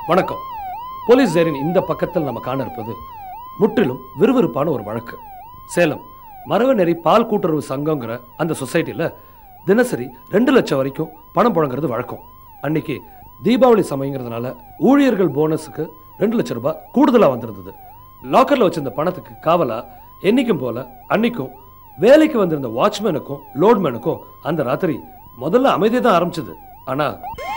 வணக்கம் போலீஸ் ஜெரின் இந்த பக்கத்தில் நம்ம காண இருப்பது முற்றிலும் விறுவிறுப்பான ஒரு வழக்கு சேலம் மரவநெறி பால் கூட்டுறவு சங்கங்கிற அந்த சொசைட்டியில் தினசரி ரெண்டு லட்சம் வரைக்கும் பணம் புழங்குறது வழக்கம் அன்னைக்கு தீபாவளி சமயங்கிறதுனால ஊழியர்கள் போனஸுக்கு ரெண்டு லட்சம் ரூபாய் கூடுதலாக வந்திருந்தது லாக்கரில் வச்சிருந்த பணத்துக்கு காவலா என்னைக்கும் போல அன்னைக்கும் வேலைக்கு வந்திருந்த வாட்ச்மேனுக்கும் லோட்மேனுக்கும் அந்த ராத்திரி முதல்ல அமைதியாக தான் ஆரம்பிச்சது ஆனால்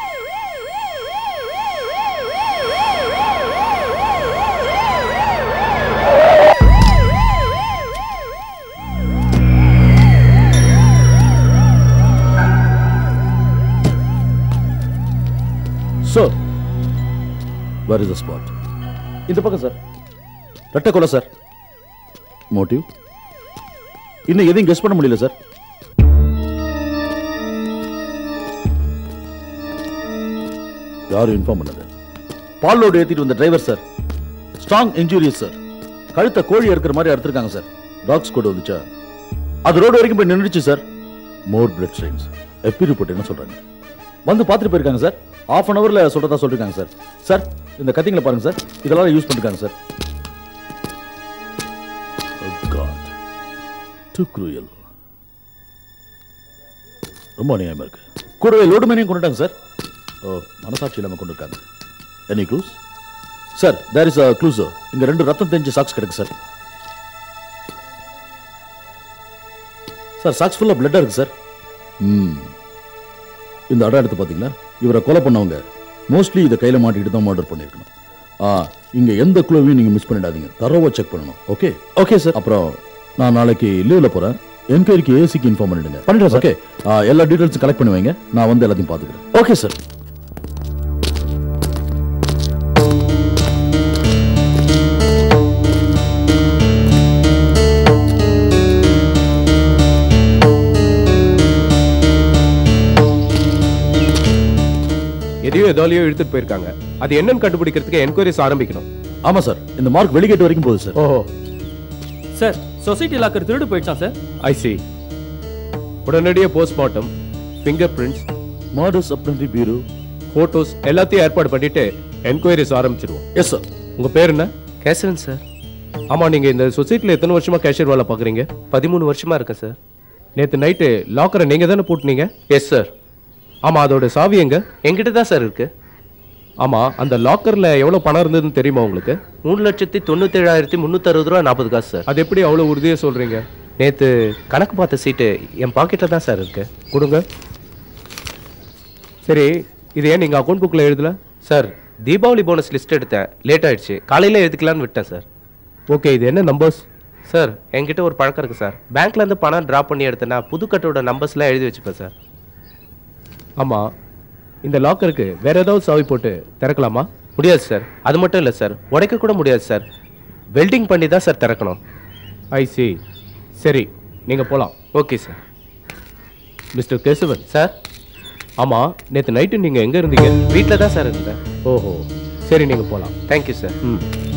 sir where is the spot இந்த பக்கம் சார் ரெட்டை கொலை சார் மோட்டிவ் இன்னும் எதையும் கெஸ் பண்ண முடியல சார் யாரும் இன்ஃபார்ம் பண்ணது பால் லோடு ஏத்திட்டு வந்த driver sir strong injuries sir கழுத்தை கோழி இருக்கிற மாதிரி அறுத்திருக்காங்க சார் டாக்ஸ் கூட வந்துச்சா அது ரோடு வரைக்கும் போய் நின்றுச்சு சார் மோர் பிளட் ஸ்ட்ரெயின்ஸ் எஃபி ரிப்போர்ட் என்ன சொல்றாங்க வந்து பார்த்துட்டு போயிருக்காங்க சார் ஆஃப் அன் ஹவர்ல சொல்றதா சொல்லிருக்காங்க சார் சார் இந்த கத்திங்களை பாருங்க சார் இதெல்லாம் யூஸ் பண்ணிருக்காங்க சார் காட் டு க்ரூயல் ரொம்ப அநியாயமா இருக்கு கூடவே லோடு மேனையும் கொண்டுட்டாங்க சார் ஓ மனசாட்சி இல்லாம கொண்டிருக்காங்க any clues sir there is a clues இங்க ரெண்டு ரத்தம் தெரிஞ்ச சாக்ஸ் கிடக்கு சார் சார் சாக்ஸ் ஃபுல்லா பிளட்டா இருக்கு சார் ம் இந்த அடம் எடுத்து பார்த்தீங்களா இவரை கொலை பண்ணவங்க மோஸ்ட்லி இதை கையில் மாட்டிக்கிட்டு தான் மர்டர் பண்ணியிருக்கணும் ஆ இங்க எந்த குழுவையும் நீங்க மிஸ் பண்ணிடாதீங்க தரோவா செக் பண்ணணும் ஓகே ஓகே சார் அப்புறம் நான் நாளைக்கு லீவ்ல போறேன் என்கொயரிக்கு ஏசிக்கு இன்ஃபார்ம் பண்ணிடுங்க பண்ணிடுறேன் ஓகே எல்லா டீடைல்ஸும் கலெக்ட் பண்ணி வைங்க நான் வந்து எல்லாத்தையும் பார்த்துக்கிறேன் ஓகே சார் எதையோ எதாலையோ இழுத்துட்டு போயிருக்காங்க அது என்னன்னு கண்டுபிடிக்கிறதுக்கு என்கொயரிஸ் ஆரம்பிக்கணும் ஆமா சார் இந்த மார்க் வெளிகேட் வரைக்கும் போகுது சார் ஓஹோ சார் சொசைட்டி லாக்கர் திருடு போயிடுச்சான் சார் ஐ சி உடனடியாக போஸ்ட்மார்ட்டம் ஃபிங்கர் பிரிண்ட்ஸ் மர்டர்ஸ் அப்ரண்டி பியூரோ ஃபோட்டோஸ் எல்லாத்தையும் ஏற்பாடு பண்ணிட்டு என்கொயரிஸ் ஆரம்பிச்சிருவோம் எஸ் சார் உங்க பேர் என்ன கேசவன் சார் ஆமா நீங்க இந்த சொசைட்டில எத்தனை வருஷமா கேஷியர் வேலை பாக்குறீங்க பதிமூணு வருஷமா இருக்கேன் சார் நேத்து நைட்டு லாக்கரை நீங்க தானே பூட்டினீங்க எஸ் சார் ஆமா அதோட சாவி எங்க என்கிட்ட தான் சார் இருக்கு ஆமா அந்த லாக்கர்ல எவ்வளவு பணம் இருந்ததுன்னு தெரியுமா உங்களுக்கு மூணு லட்சத்தி தொண்ணூத்தேழாயிரத்தி முந்நூற்றி அறுபது ரூபா நாற்பது காசு சார் அது எப்படி அவ்வளவு உறுதியா சொல்றீங்க நேற்று கணக்கு பார்த்த சீட்டு என் பாக்கெட்டில் தான் சார் இருக்கு கொடுங்க சரி இது ஏன் நீங்க அக்கௌண்ட் புக்ல எழுதல சார் தீபாவளி போனஸ் லிஸ்ட் எடுத்தேன் லேட் ஆயிடுச்சு காலையில் எழுதிக்கலான்னு விட்டேன் சார் ஓகே இது என்ன நம்பர்ஸ் சார் என்கிட்ட ஒரு பழக்கம் இருக்கு சார் பேங்க்ல இருந்து பணம் ட்ரா பண்ணி எடுத்தேன்னா புதுக்கட்டோட நம்பர்ஸ்லாம் எழுதி வச்சுப்பேன் சார் ஆமா இந்த லாக்கருக்கு வேற ஏதாவது சாவி போட்டு திறக்கலாமா முடியாது சார் அது மட்டும் இல்லை சார் உடைக்க கூட முடியாது சார் வெல்டிங் பண்ணி தான் சார் திறக்கணும் ஐ சி சரி நீங்க போலாம் okay sir mister Kesavan sir ஆமா நேத்து நைட்டு நீங்க எங்க இருந்தீங்க வீட்டில் தான் சார் இருந்தேன் ஓஹோ சரி நீங்க போலாம் தேங்க்யூ சார் ம்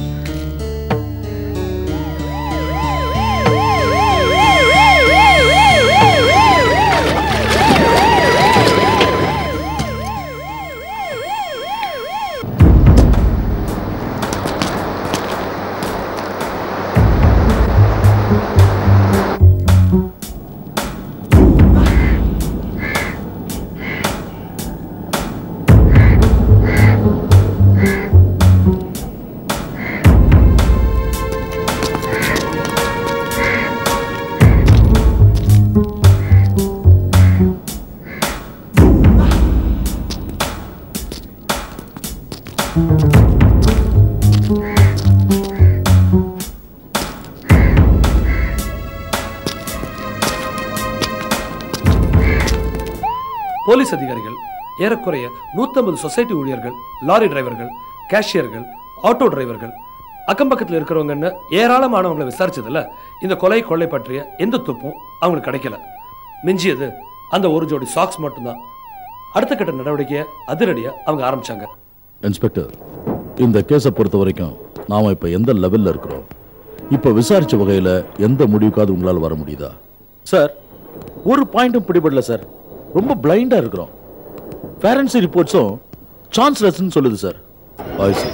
போலீஸ் அதிகாரிகள் ஏறக்குறைய நூற்றம்பது சொசைட்டி ஊழியர்கள் லாரி டிரைவர்கள் கேஷியர்கள் ஆட்டோ டிரைவர்கள் அக்கம் பக்கத்தில் இருக்கிறவங்கன்னு ஏராளமானவங்களை விசாரிச்சதுல இந்த கொலை கொள்ளை பற்றிய எந்த துப்பும் அவங்களுக்கு கிடைக்கல மிஞ்சியது அந்த ஒரு ஜோடி சாக்ஸ் மட்டும்தான் அடுத்த கட்ட நடவடிக்கையை அதிரடியா அவங்க ஆரம்பிச்சாங்க இன்ஸ்பெக்டர் இந்த கேஸை பொறுத்த வரைக்கும் நாம இப்ப எந்த லெவல்ல இருக்கிறோம் இப்ப விசாரிச்ச வகையில எந்த முடிவுக்காவது உங்களால வர முடியுதா சார் ஒரு பாயிண்ட்டும் பிடிபடல சார் ரொம்ப பிளைண்டா இருக்கிறோம் ஃபேரன்சி ரிப்போர்ட்ஸும் சான்ஸ்லெஸ்ன்னு சொல்லுது சார் I see.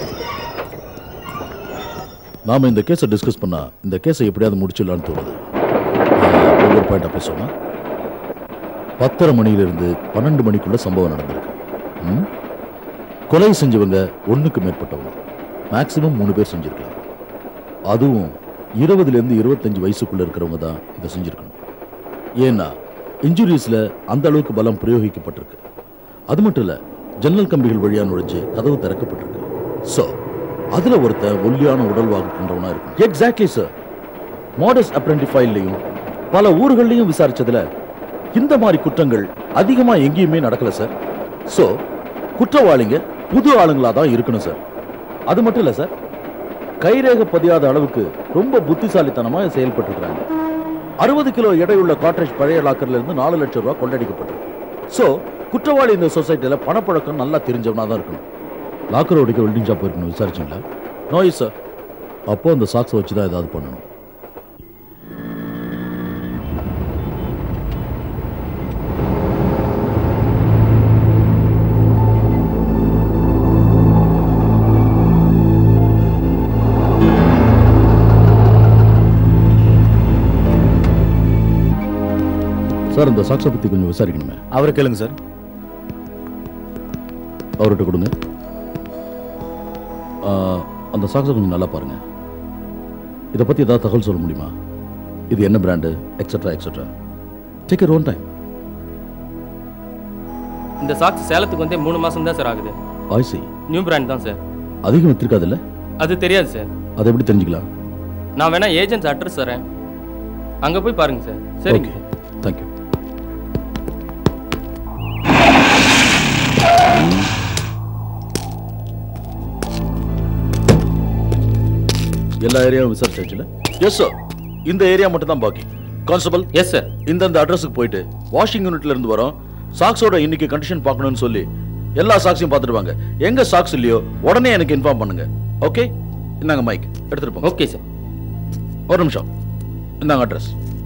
நாம இந்த கேஸை டிஸ்கஸ் பண்ணா இந்த கேஸை எப்படியாவது முடிச்சிடலான்னு தோணுது ஆஹ், ஒவ்வொரு பாயிண்டா பேசோமா பத்தரை மணியிலிருந்து பன்னெண்டு மணிக்குள்ள சம்பவம் நடந்திருக்கு ம்? கொலை செஞ்சவங்க ஒண்ணுக்கு மேற்பட்டவங்க மேக்சிமம் மூணு பேர் செஞ்சிருக்கலாம் அதுவும் இருபதுல இருந்து இருபத்தஞ்சு வயசுக்குள்ள இருக்கிறவங்க தான் இதை செஞ்சிருக்கணும் ஏன்னா இன்ஜுரிஸ்ல அந்த அளவுக்கு பலம் பிரயோகிக்கப்பட்டிருக்கு அது மட்டும் இல்ல ஜன்னல் கம்பிகள் வழியா நுழைஞ்சு கதவு திறக்கப்பட்டிருக்கு சோ அதுல ஒருத்தன் ஒல்லியான உடல்வாகு கொண்டவனா இருக்கும் எக்ஸாக்ட்லி சார் மாடர்ஸ் அப்ரெண்டிஃபைலையும் பல ஊர்கள்லையும் விசாரிச்சதுல இந்த மாதிரி குற்றங்கள் அதிகமா எங்கேயுமே நடக்கல சார் சோ குற்றவாளிங்க புது ஆளுங்களா தான் இருக்கணும் சார் அது மட்டும் இல்ல சார் கைரேக பதியாத அளவுக்கு ரொம்ப புத்திசாலித்தனமா செயல்பட்டு அறுபது கிலோ எடையுள்ள காட்ரேஜ் பழைய லாக்கர்ல இருந்து நாலு லட்சம் ரூபாய் கொள்ளடிக்கப்பட்டிருக்கு சோ குற்றவாளி இந்த சொசைட்டில பணப்பழக்கம் நல்லா தெரிஞ்சவனா தான் இருக்கணும் லாக்கர் உடைக்க வெல்டிங் ஷாப் இருக்கணும் விசாரிச்சீங்களா நோய் சார் அப்போ அந்த சாக்ஸை வச்சு தான் ஏதாவது பண்ணணும் சார் இந்த சாக்ஸை பத்தி கொஞ்சம் விசாரிக்கணுமே அவரை கேளுங்க சார் அவர்கிட்ட கொடுங்க ஆ, அந்த சாக்ஸை கொஞ்சம் நல்லா பாருங்க இதை பத்தி ஏதாவது தகவல் சொல்ல முடியுமா இது என்ன brand etcetera etcetera take your own time இந்த சாக்ஸ் சேலத்துக்கு வந்தே மூணு மாசம் தான் சார் ஆகுது ஐசி நியூ பிராண்ட் தான் சார் அதிகம் வித்திருக்காதுல்ல அது தெரியாது சார் அதை எப்படி தெரிஞ்சுக்கலாம் நான் வேணா ஏஜென்ட்ஸ் அட்ரஸ் தரேன் அங்க போய் பாருங்க சார் சரிங்க ஓகே தேங்க்யூ எல்லா ஏரியாவும் விசாரிச்சாச்சுல எஸ் சார் இந்த ஏரியா மட்டும் தான் பாக்கி கான்ஸ்டபிள் எஸ் சார் இந்தந்த அட்ரஸுக்கு போயிட்டு வாஷிங் யூனிட்ல இருந்து வரோம் சாக்ஸோட இன்னைக்கு கண்டிஷன் பார்க்கணும்னு சொல்லி எல்லா சாக்ஸையும் பார்த்துட்டு வாங்க எங்க சாக்ஸ் இல்லையோ உடனே எனக்கு இன்ஃபார்ம் பண்ணுங்க ஓகே இந்தாங்க மைக் எடுத்துட்டு போங்க ஓகே சார் ஒரு நிமிஷம் இந்தாங்க அட்ரஸ்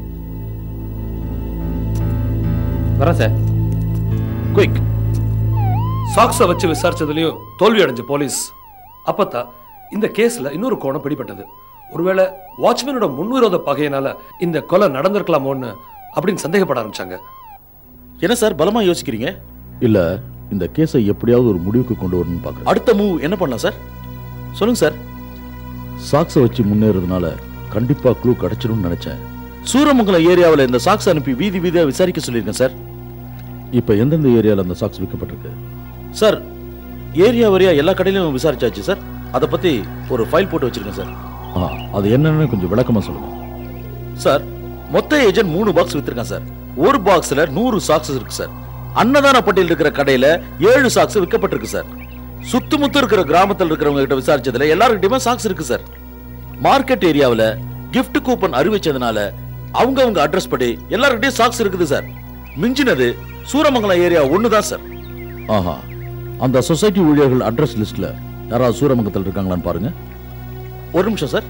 வரேன் சார் குயிக் சாக்ஸை வச்சு விசாரிச்சதுலயும் தோல்வி அடைஞ்ச போலீஸ் அப்பத்தான் இந்த கேஸ்ல இன்னொரு கோணம் பிடிபட்டது ஒருவேளை வாட்ச்மேனோட முன்விரோத பகையினால இந்த கொலை நடந்திருக்கலாமோன்னு அப்படின்னு சந்தேகப்பட ஆரம்பிச்சாங்க என்ன சார் பலமா யோசிக்கிறீங்க இல்ல இந்த கேஸை எப்படியாவது ஒரு முடிவுக்கு கொண்டு வரணும்னு பாக்குறேன் அடுத்த மூவ் என்ன பண்ணலாம் சார் சொல்லுங்க சார் சாக்ஸை வச்சு முன்னேறதுனால கண்டிப்பா க்ளூ கிடைச்சிடும்னு நினைச்சேன் சூரமங்கலம் ஏரியாவில் இந்த சாக்ஸ் அனுப்பி வீதி வீதியா விசாரிக்க சொல்லியிருக்கேன் சார் இப்போ எந்தெந்த ஏரியாவில் அந்த சாக்ஸ் விற்கப்பட்டிருக்கு சார் ஏரியா வரையா எல்லா கடையிலும் விசாரிச்சாச்சு சார் அதை பத்தி ஒரு ஃபைல் போட்டு வச்சிருக்கேன் சார் ஆ அது என்னன்னு கொஞ்சம் விளக்கமா சொல்லுங்க சார் மொத்த ஏஜென்ட் மூணு பாக்ஸ் வித்திருக்கான் சார் ஒரு பாக்ஸ்ல நூறு சாக்ஸ் இருக்கு சார் அன்னதான பட்டியல் இருக்கிற கடையில ஏழு சாக்ஸ் விற்கப்பட்டிருக்கு சார் சுத்துமுத்து இருக்கிற கிராமத்தில் இருக்கிறவங்க கிட்ட விசாரிச்சதுல எல்லாருக்கிட்டயுமே சாக்ஸ் இருக்கு சார் மார்க்கெட் ஏரியாவுல gift கூப்பன் அறிவிச்சதுனால அவங்க அவங்க அட்ரஸ் படி எல்லாருக்கிட்டையும் சாக்ஸ் இருக்குது சார் மிஞ்சினது சூரமங்கலம் ஏரியா ஒன்று தான் சார் ஆஹா அந்த சொசைட்டி ஊழியர்கள் அட்ரஸ் லிஸ்ட்ல யாராவது சூரமங்கலத்தில் இருக்காங்களான்னு பாருங்க ஒரு நிமிஷம் சார்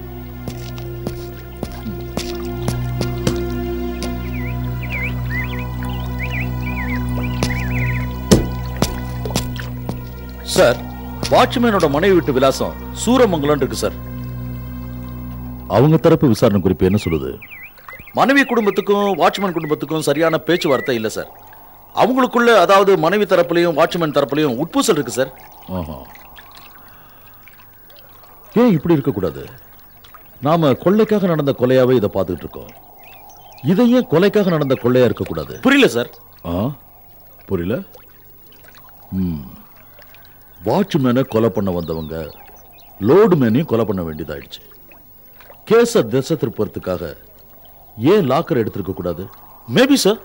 சார் வாட்ச்மேனோட மனைவி வீட்டு விலாசம் சூரமங்கலம் இருக்கு சார் அவங்க தரப்பு விசாரணை குறிப்பு என்ன சொல்லுது மனைவி குடும்பத்துக்கும் வாட்ச்மேன் குடும்பத்துக்கும் சரியான பேச்சுவார்த்தை இல்லை சார் அவங்களுக்குள்ள அதாவது மனைவி தரப்புலையும் வாட்ச்மேன் தரப்புலையும் உட்பூசல் இருக்கு சார் ஏன் இப்படி இருக்கக்கூடாது நாம கொள்ளைக்காக நடந்த கொலையாவே இதை பார்த்துட்டு இருக்கோம் இதை ஏன் கொலைக்காக நடந்த கொள்ளையா இருக்கக்கூடாது புரியல சார் ஆ புரியல ம் வாட்ச்மேனை கொலை பண்ண வந்தவங்க லோடு மேனையும் கொலை பண்ண வேண்டியதாயிடுச்சு கேஸை திசை திருப்பறதுக்காக ஏன் லாக்கர் எடுத்திருக்க கூடாது மேபி சார்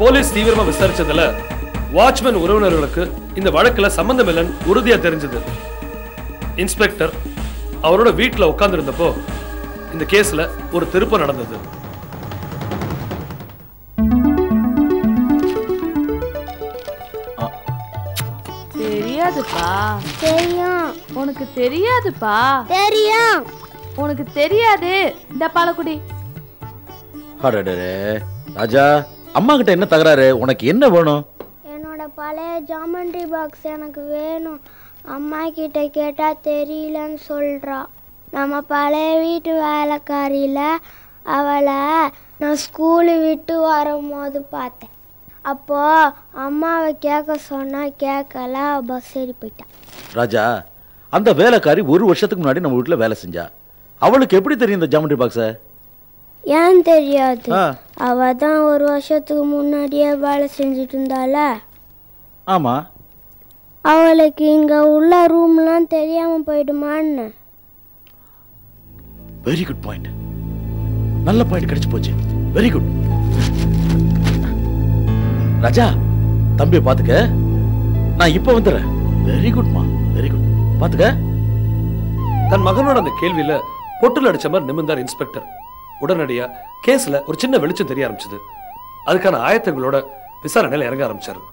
போலீஸ் தீவிரமா விசாரிச்சதுல வாட்ச்மேன் உறவினர்களுக்கு இந்த வழக்குல சம்பந்தம் இல்லைன்னு உறுதியா தெரிஞ்சது இன்ஸ்பெக்டர் அவரோட வீட்டுல உட்கார்ந்திருந்தப்போ இந்த கேஸ்ல ஒரு திருப்பம் நடந்தது தெரியாதுப்பா தெரியும் உனக்கு தெரியாதுப்பா தெரியும் உனக்கு தெரியாது இந்த பாலக்குடி அடடே ராஜா அம்மா கிட்ட என்ன தகராறு உனக்கு என்ன வேணும் என்னோட பழைய ஜாமெண்ட்ரி பாக்ஸ் எனக்கு வேணும் அம்மா கிட்ட கேட்டா தெரியலன்னு சொல்றா நம்ம பழைய வீட்டு வேலைக்காரியில அவளை நான் ஸ்கூலு விட்டு வரும்போது பார்த்தேன் அப்போ அம்மாவை கேட்க சொன்னா கேட்கல பஸ் ஏறி போயிட்டான் ராஜா அந்த வேலைக்காரி ஒரு வருஷத்துக்கு முன்னாடி நம்ம வீட்டுல வேலை செஞ்சா அவளுக்கு எப்படி தெரியும் இந்த ஜாமெண்ட்ரி பாக்ஸ ஏன் தெரியாது ஆ. அவ தான் ஒரு வருஷத்துக்கு முன்னாடியே வேலை செஞ்சுட்டு இருந்தால ஆமா அவளுக்கு இங்க உள்ள ரூம்லாம் தெரியாம போயிடுமான்னு வெரி குட் பாயிண்ட் நல்ல பாயிண்ட் கிடைச்சு போச்சு வெரி குட் ராஜா தம்பியை பாத்துக்க நான் இப்ப வந்துடுறேன் வெரி குட்மா வெரி குட் பாத்துக்க தன் மகனோட அந்த கேள்வியில பொட்டுல அடிச்ச மாதிரி நிமிர்ந்தார் இன்ஸ்பெக்டர் உடனடியா கேஸ்ல ஒரு சின்ன வெளிச்சம் தெரிய ஆரம்பிச்சது அதுக்கான ஆயத்தங்களோட விசாரணையில இறங்க ஆரம்பிச்சாரு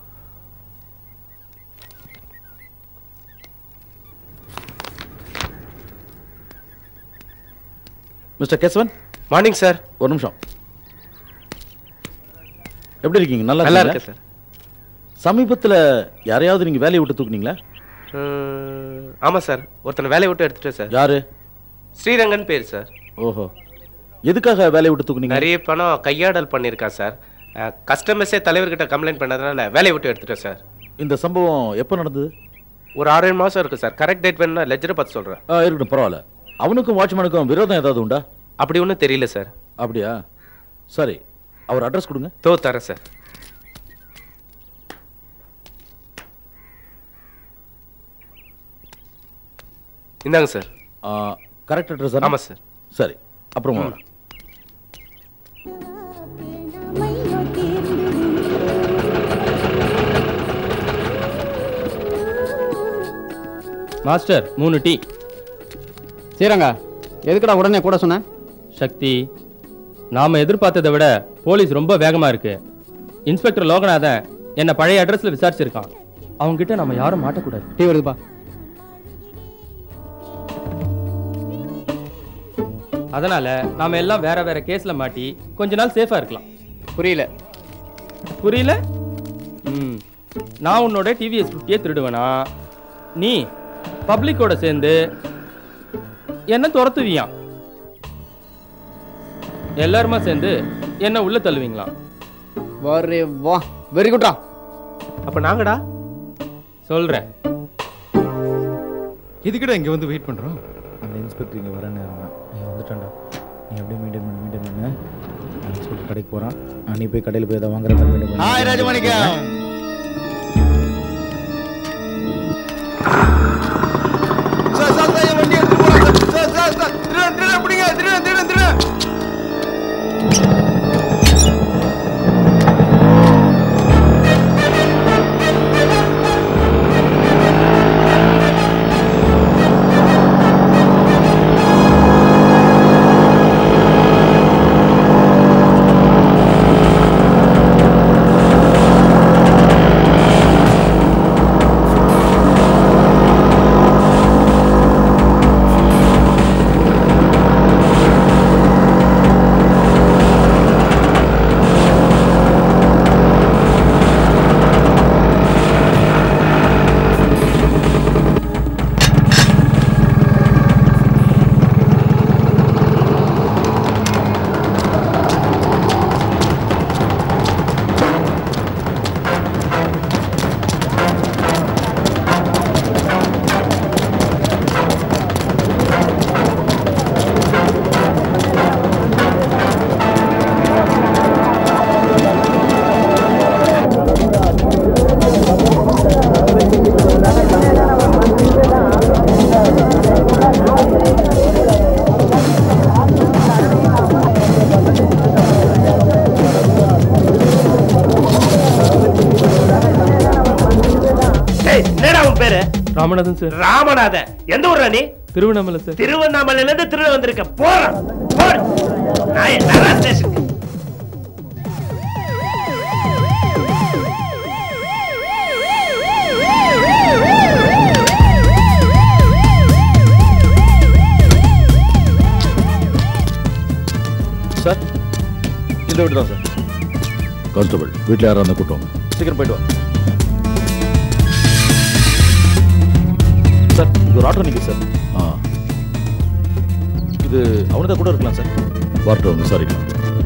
மிஸ்டர் கேசவன் மார்னிங் சார் ஒரு நிமிஷம் எப்படி இருக்கீங்க நல்லா நல்லா இருக்கீங்களா? இருக்கு சார் சமீபத்துல யாரையாவது நீங்க வேலையை விட்டு தூக்குனீங்களா ம், ஆமா சார் ஒருத்தனை வேலையை விட்டு எடுத்துட்டேன் சார் யாரு ஸ்ரீரங்கன் பேர் சார் ஓஹோ எதுக்காக வேலையை விட்டு தூக்குனீங்க நிறைய பணம் கையாடல் பண்ணியிருக்கான் சார் கஸ்டமர்ஸே தலைவர்கிட்ட கம்ப்ளைண்ட் பண்ணதுனால வேலையை விட்டு எடுத்துட்டேன் சார் இந்த சம்பவம் எப்போ நடந்தது ஒரு ஆறு ஏழு மாதம் இருக்கு சார் கரெக்ட் டேட் வேணும்னா லெஜரை பார்த்து சொல்கிறேன் ஆ, இருக்கட்டும் பரவாயில்ல அவனுக்கும் வாட்ச்மேனுக்கும் விரோதம் ஏதாவது உண்டா அப்படி ஒன்றும் தெரியல சார் அப்படியா சரி அவர் அட்ரஸ் கொடுங்க தோ தரேன் சார் இந்தாங்க சார் கரெக்ட் அட்ரஸ் ஆமாம் சார் சரி அப்புறமா வரேன். மாஸ்டர் மூணு டீ சீரங்க எதுக்குடா உடனே கூட சொன்ன சக்தி நாம எதிர்பார்த்ததை விட போலீஸ் ரொம்ப வேகமா இருக்கு இன்ஸ்பெக்டர் லோகநாதன் என்ன பழைய அட்ரஸ்ல விசாரிச்சிருக்கான் அவங்க கிட்ட நம்ம யாரும் மாட்டக்கூடாது டீ வருதுப்பா அதனால நாம எல்லாம் வேற வேற கேஸ்ல மாட்டி கொஞ்ச நாள் சேஃபா இருக்கலாம் புரியல புரியல ம் நான் உன்னோட டிவிஎஸ் ஃபிஃப்டியே திருடுவேனா நீ பப்ளிக்கோட சேர்ந்து என்ன துரத்துவியான் எல்லாருமா சேர்ந்து என்ன உள்ள தள்ளுவீங்களாம் வரே வா வெரி குட்ரா அப்போ நாங்கடா சொல்றேன் இதுக்கிட்ட இங்கே வந்து வெயிட் பண்ணுறோம் அந்த இன்ஸ்பெக்டர் இங்கே வர நேரம் தான் நீ வந்துட்டான்டா நீ அப்படியே மெயின்டைன் பண்ணு மெயின்டைன் பண்ணு நான் இன்ஸ்பெக்டர் கடைக்கு போகிறான் நீ போய் கடையில் போய் எதாவது வாங்குற மாதிரி மெயின்டைன் பண்ணு hi Rajamanickam sir sir sir என் வண்டி எடுத்துட்டு போறான் சார் சார் சார் திருடன் திருடன் பிடிங்க திருடன் திருடன் திருடன் ராமநாதன் சார் ராமநாதன் எந்த ஊர்ரா நீ திருவண்ணாமலை சார் திருவண்ணாமலையில இருந்து திருட வந்திருக்க போறேன் போறேன் நான் என்ன ஸ்டேஷனுக்கு சார் இந்த வீடு தான் சார் கான்ஸ்டபிள் வீட்டில் யாராக இருந்தால் கூட்டம் சீக்கிரம் போயிட்டு வா சார் இது ஒரு ஆட்டோ நிற்குது சார் ஆ இது அவனுக்கு கூட இருக்கலாம் சார் வரட்டும் விசாரிக்கலாம்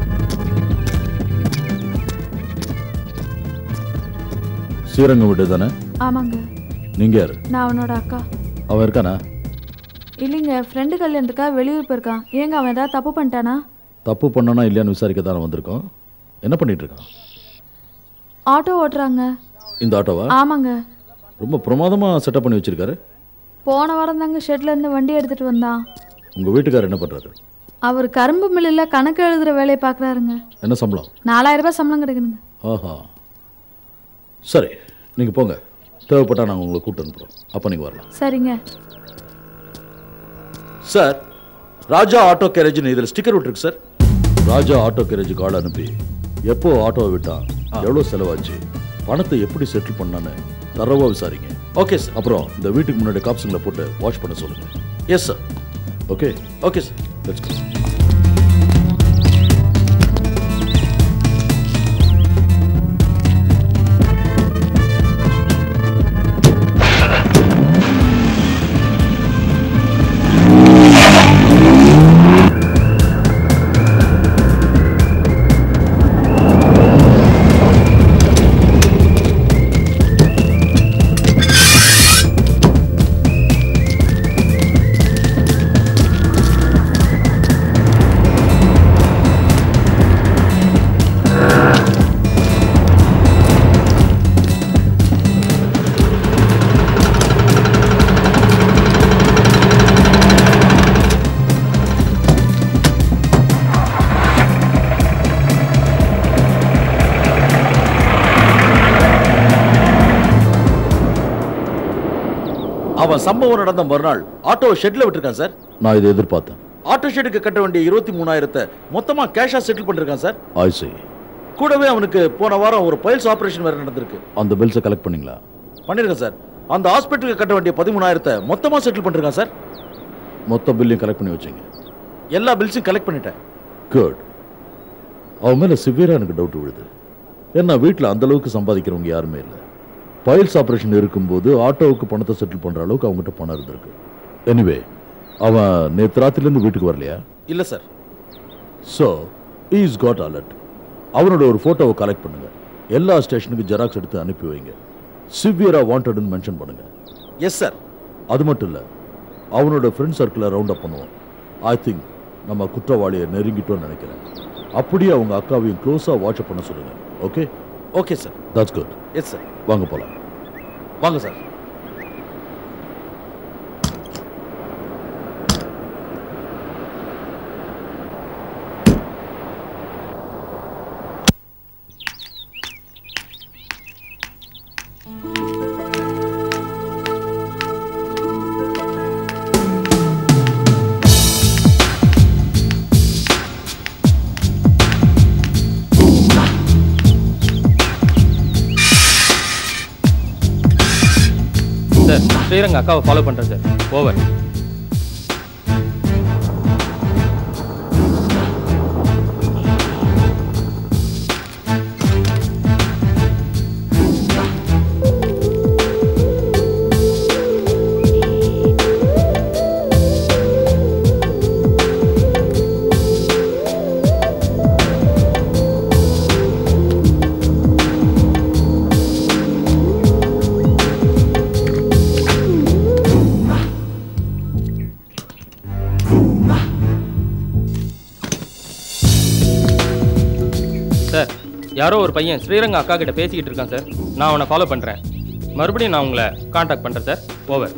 ஸ்ரீரங்கம் வீடு தானே ஆமாங்க நீங்க யாரு நான் அவனோட அக்கா அவன் இருக்கானா இல்லைங்க ஃப்ரெண்டு கல்யாணத்துக்காக வெளியூர் போயிருக்கான் ஏங்க அவன் ஏதாவது தப்பு பண்ணிட்டானா தப்பு பண்ணனா இல்லையான்னு விசாரிக்க தானே வந்திருக்கோம் என்ன பண்ணிட்டு இருக்கான் ஆட்டோ ஓட்டுறாங்க இந்த ஆட்டோவா ஆமாங்க ரொம்ப பிரமாதமா செட்டப் பண்ணி வச்சிருக்காரு போன வாரம் தாங்க ஷெட்ல இருந்து வண்டி எடுத்துட்டு வந்தான் உங்க வீட்டுக்காரர் என்ன பண்றாரு அவர் கரும்பு மில்லில் கணக்கு எழுதுற வேலையை பார்க்குறாருங்க என்ன சம்பளம் நாலாயிரம் ரூபாய் சம்பளம் கிடைக்குதுங்க ஆஹா சரி நீங்க போங்க தேவைப்பட்டா நாங்கள் உங்களை கூட்டு அனுப்புறோம் அப்போ நீங்க வரலாம் சரிங்க சார் ராஜா ஆட்டோ கேரேஜ்னு இதில் ஸ்டிக்கர் விட்டுருக்கு சார் ராஜா ஆட்டோ கேரேஜுக்கு ஆள் அனுப்பி எப்போ ஆட்டோவை விட்டான் எவ்வளோ செலவாச்சு பணத்தை எப்படி செட்டில் பண்ணான்னு தரவா விசாரிங்க ஓகே சார் அப்புறம் இந்த வீட்டுக்கு முன்னாடி காப்ஸுங்களை போட்டு வாஷ் பண்ண சொல்லுங்க yes sir okay okay sir let's go அவன் சம்பவம் நடந்த மறுநாள் ஆட்டோவை ஷெட்ல விட்டுருக்கான் சார் நான் இதை எதிர்பார்த்தேன் ஆட்டோ ஷெட்டுக்கு கட்ட வேண்டிய இருபத்தி மூணாயிரத்தை மொத்தமா கேஷா செட்டில் பண்ணிருக்கான் சார் ஐ see கூடவே அவனுக்கு போன வாரம் ஒரு பைல்ஸ் ஆபரேஷன் வேற நடந்திருக்கு அந்த பில்ஸை கலெக்ட் பண்ணீங்களா பண்ணிருக்கேன் சார் அந்த ஹாஸ்பிட்டலுக்கு கட்ட வேண்டிய பதிமூணாயிரத்தை மொத்தமா செட்டில் பண்ணிருக்கான் சார் மொத்த பில்லையும் கலெக்ட் பண்ணி வச்சீங்க எல்லா பில்ஸையும் கலெக்ட் பண்ணிட்டேன் குட் அவன் மேல சிவியரா எனக்கு டவுட் விழுது ஏன்னா வீட்டில் அந்த அளவுக்கு சம்பாதிக்கிறவங்க யாருமே இல்லை பைல்ஸ் ஆப்ரேஷன் இருக்கும்போது ஆட்டோவுக்கு பணத்தை செட்டில் பண்ற அளவுக்கு அவங்ககிட்ட பணம் இருந்திருக்கு எனிவே அவன் நேற்று ராத்திரிலேருந்து வீட்டுக்கு வரலையா இல்லை sir so is got alert அவனோட ஒரு ஃபோட்டோவை கலெக்ட் பண்ணுங்க எல்லா ஸ்டேஷனுக்கு ஜெராக்ஸ் எடுத்து அனுப்பி வைங்க சிவியரா வாண்டட்னு மென்ஷன் பண்ணுங்க எஸ் சார் அது மட்டும் இல்லை அவனோட ஃப்ரெண்ட் சர்க்கிளை ரவுண்ட் அப் பண்ணுவோம் ஐ திங்க் நம்ம குற்றவாளியை நெருங்கிட்டோம்னு நினைக்கிறேன் அப்படியே அவங்க அக்காவையும் க்ளோஸாக வாட்ச் பண்ண சொல்லுங்க okay okay sir that's good yes sir வாங்க போகலாம் வாங்க சார் சார் ஸ்ரீரங்க அக்காவை ஃபாலோ பண்ணுறேன் சார் ஓவர் சார் யாரோ ஒரு பையன் ஸ்ரீரங்க அக்கா கிட்ட பேசிக்கிட்டு இருக்கான் சார் நான் அவனை ஃபாலோ பண்ணுறேன் மறுபடியும் நான் உங்களை காண்டாக்ட் பண்ணுறேன் சார் ஓவர்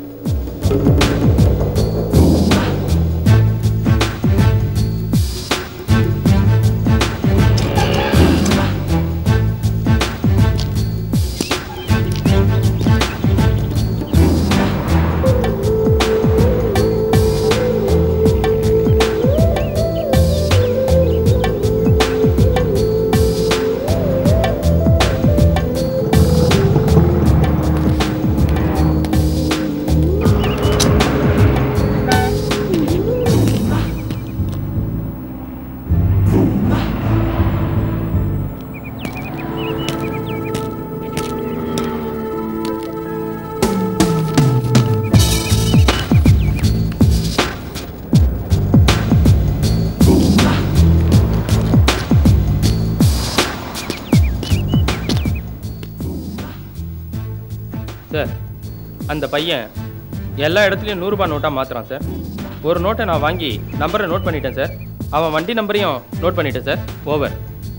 சார் அந்த பையன் எல்லா இடத்துலையும் நூறுரூபா நோட்டாக மாற்றுறான் சார் ஒரு நோட்டை நான் வாங்கி நம்பரை நோட் பண்ணிட்டேன் சார் அவன் வண்டி நம்பரையும் நோட் பண்ணிட்டேன் சார் ஓவர்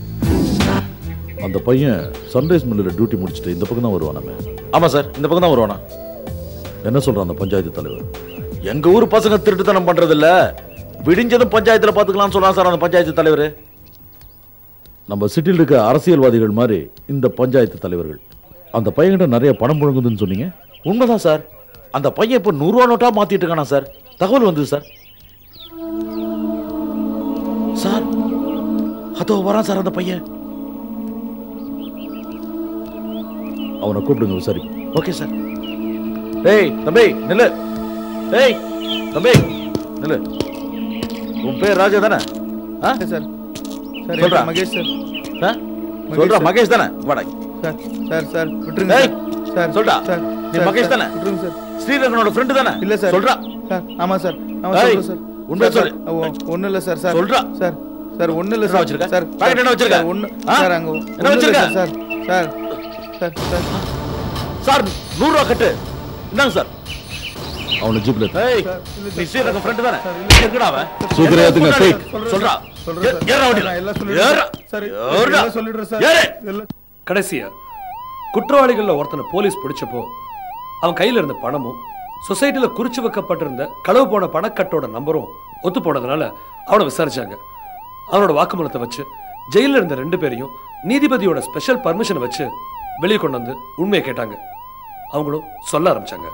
அந்த பையன் சன்ரைஸ் மில்லில் டியூட்டி முடிச்சுட்டு இந்த பக்கம் தான் வருவானாமே ஆமா சார் இந்த பக்கம் தான் வருவானா என்ன சொல்றான் அந்த பஞ்சாயத்து தலைவர் எங்க ஊர் பசங்க திருட்டுத்தனம் பண்றது இல்ல விடிஞ்சதும் பஞ்சாயத்துல பாத்துக்கலாம் சொல்லலாம் சார் அந்த பஞ்சாயத்து தலைவர் நம்ம சிட்டியில் இருக்க அரசியல்வாதிகள் மாதிரி இந்த பஞ்சாயத்து தலைவர்கள் அந்த பையன்கிட்ட நிறைய பணம் புழங்குதுன்னு சொன்னீங்க உண்மைதான் சார் அந்த பையன் இப்போ நூறுரூவா நோட்டா மாத்திட்டு இருக்கானா சார் தகவல் வந்தது சார் சார் அதோ வரான் சார் அந்த பையன் அவனை கூப்பிடுங்க விசாரி ஓகே சார் டேய் தம்பி நில்லு டேய் தம்பி நில்லு உன் பேர் ராஜா தானே ஆ சார் சார் சொல்றா. மகேஷ் சார் ஆ? சொல்றா மகேஷ் தானே வாடா சார் சார் சார் விட்டுருங்க டேய் சார். சார் சொல்டா சார் நீ சார், மகேஷ் சார், தானே விட்டுருங்க சார் ஸ்ரீரங்கனோட ஃப்ரெண்டு தானே இல்ல சார் சொல்றா சார் ஆமா சார் ஆமா ஏய், சொல்றேன் சார் உண்மையை சார், சொல்லு. சார், ஒ- ஒண்ணும் இல்ல சார் சார் சொல்றா. சார் சார் ஒண்ணும் இல்ல என்ன சார் வச்சிருக்க? சார் பாக்கெட் என்ன வச்சிருக்க? சார், ஒண்ணு ஆ? சார் அங்க என்ன ஒண்ணும் இல்ல வச்சிருக்க? Sir sir sir sir sir நூறு ரூபா கட்டு இந்தாங்க சார் அவனை ஜீப்ல ஏத்து. ஏய் நீ ஸ்ரீரங்கம் ஃப்ரெண்டு தானே எங்கடா அவன் சீக்கிரம் ஏத்துங்க, என்ன take. கூட்டாளி? சொல்றா சொல்றேன் ஏ- சார். ஏறுடா வண்டியில. நான் எல்லாம் சொல்லிடுறேன் ஏறுடா. சார். ஏறுடா. எல்லாம் சொல்லிடுறேன் சார். ஏறு. எல்லாம் கடைசியா குற்றவாளிகள்ல ஒருத்தனை போலீஸ் பிடிச்சப்போ அவன் கையில இருந்த பணமும் சொசைட்டில குறிச்சு வைக்கப்பட்டிருந்த களவு போன பணக்கட்டோட நம்பரும் ஒத்து போனதுனால அவனை விசாரிச்சாங்க அவனோட வாக்குமூலத்தை வச்சு ஜெயில இருந்த ரெண்டு பேரையும் நீதிபதியோட ஸ்பெஷல் பர்மிஷனை வச்சு வெளியே கொண்டு வந்து உண்மையை கேட்டாங்க அவங்களும் சொல்ல ஆரம்பிச்சாங்க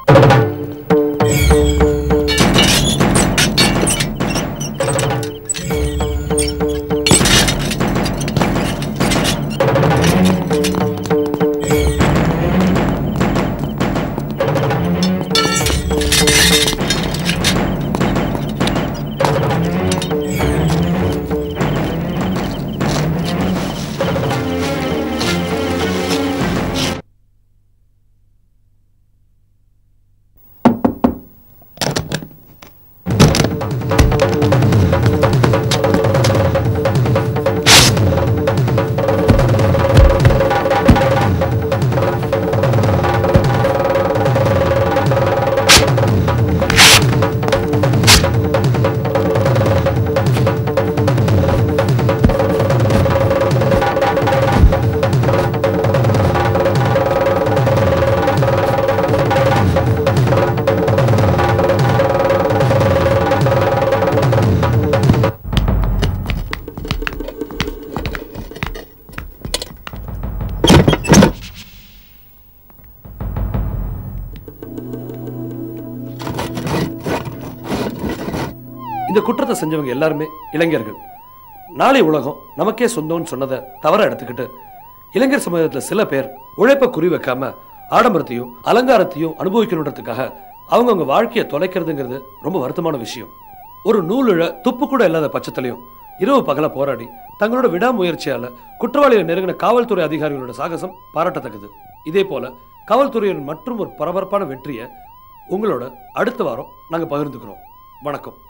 இந்த குற்றத்தை செஞ்சவங்க எல்லாருமே இளைஞர்கள் நாளை உலகம் நமக்கே சொந்தம்னு சொன்னதை தவறா எடுத்துக்கிட்டு இளைஞர் சமூகத்தில் சில பேர் உழைப்பை குறி வைக்காம ஆடம்பரத்தையும் அலங்காரத்தையும் அனுபவிக்கணுன்றதுக்காக அவங்கவங்க வாழ்க்கையை தொலைக்கிறதுங்கிறது ரொம்ப வருத்தமான விஷயம் ஒரு நூலிழ துப்பு கூட இல்லாத பட்சத்திலையும் இரவு பகல போராடி தங்களோட விடாமுயற்சியால குற்றவாளியை நெருங்கின காவல்துறை அதிகாரிகளோட சாகசம் பாராட்டத்தக்கது இதே போல காவல்துறையின் மற்றும் ஒரு பரபரப்பான வெற்றியை உங்களோட அடுத்த வாரம் நாங்கள் பகிர்ந்துக்கிறோம் வணக்கம்